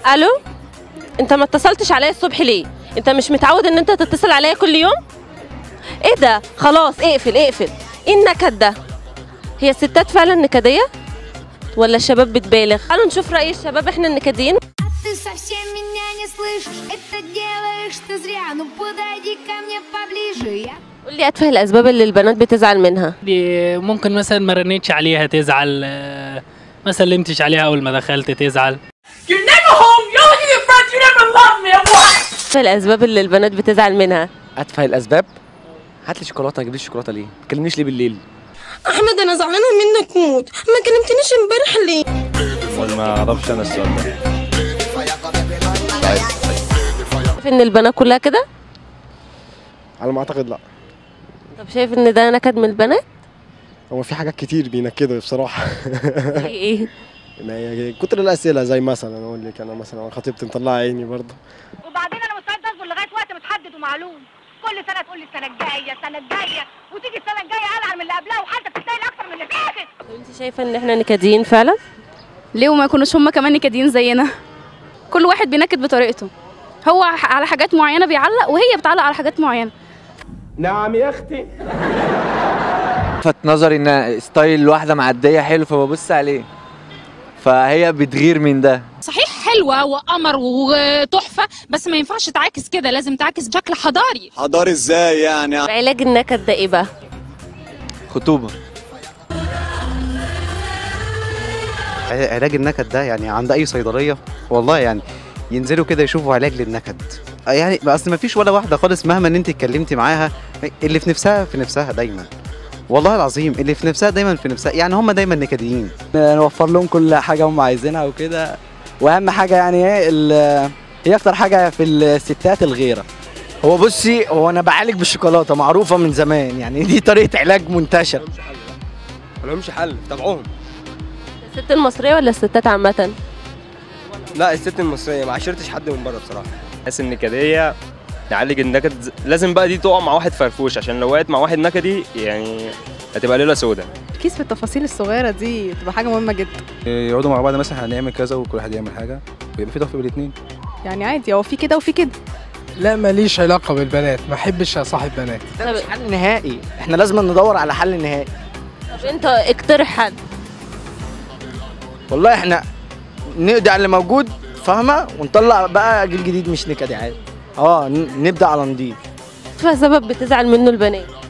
الو انت ما اتصلتش عليا الصبح ليه انت مش متعود ان انت تتصل عليا كل يوم ايه ده خلاص اقفل اقفل ايه النكد ده هي الستات فعلا نكديه ولا الشباب بتبالغ تعالوا نشوف راي الشباب احنا النكديين Ты совсем меня не слышишь, это делаешь ты зря Ну подойди ко мне поближе, я قول لي اتفه الاسباب اللي البنات بتزعل منها دي ممكن مثلا ما رنيتش عليها تزعل آه، ما سلمتش عليها اول ما دخلت تزعل اتفه الاسباب اللي البنات بتزعل منها اتفه الاسباب هات لي شوكولاته اجيب لي شوكولاته ليه؟ ما تكلمنيش ليه بالليل؟ احمد انا زعلانه منك موت ما كلمتنيش امبارح ليه ما اعرفش انا السؤال ده شايف ان البنات كلها كده على ما اعتقد لا طب شايف ان ده نكد من البنات هو في حاجات كتير بينكدوا بصراحه زي ايه ما هي كتر الاسئله زي مثلا اقول لك انا مثلا خطيبتي مطلعه عيني برضه وبعدين انا مستعد اصبر لغايه وقت متحدد ومعلوم كل سنه تقول لي السنه الجايه السنه الجايه وتيجي السنه الجايه العن من اللي قبلها وحالتك تستاهل اكتر من اللي فاتت طب انت شايفه ان احنا نكديين فعلا ليه وما يكونوش هما كمان نكدين زينا كل واحد بينكد بطريقته هو على حاجات معينه بيعلق وهي بتعلق على حاجات معينه لفت نظري ان ستايل الواحده معديه حلو فببص عليه فهي بتغير من ده صحيح حلوة وقمر وتحفة بس ما ينفعش تعاكس كده لازم تعاكس بشكل حضاري حضاري ازاي يعني علاج النكد ده ايه بقى خطوبه علاج النكد ده يعني عند اي صيدليه والله يعني ينزلوا كده يشوفوا علاج للنكد يعني اصل ما فيش ولا واحده خالص مهما ان انت اتكلمتي معاها اللي في نفسها في نفسها دايما والله العظيم اللي في نفسها دايما في نفسها يعني هم دايما نكديين نوفر لهم كل حاجه هم عايزينها وكده واهم حاجه يعني ايه ال- هي اكتر حاجه في الستات الغيره هو بصي هو انا بعالج بالشوكولاته معروفه من زمان يعني دي طريقه علاج منتشره ملهمش حل تابعوهم الست المصريه ولا الستات عامه لا الست المصريه ما عاشرتش حد من بره بصراحه الناس النكديه نعالج النكد لازم بقى دي تقع مع واحد فرفوش عشان لو وقعت مع واحد نكدي يعني هتبقى ليله سودة التركيز في التفاصيل الصغيره دي بتبقى حاجه مهمه جدا يقعدوا مع بعض مثلا هنعمل كذا وكل واحد يعمل حاجه ويبقى في توفيق بين الاثنين يعني عادي هو في كده وفي كده لا ماليش علاقه بالبنات ما احبش اصاحب بنات ده مش حل نهائي احنا لازم ندور على حل نهائي طب انت اقترح حل والله احنا نقضي على اللي موجود فاهمه ونطلع بقى جيل جديد مش نكدي عادي اه ن- نبدا على نضيف اتفه سبب بتزعل منه البنات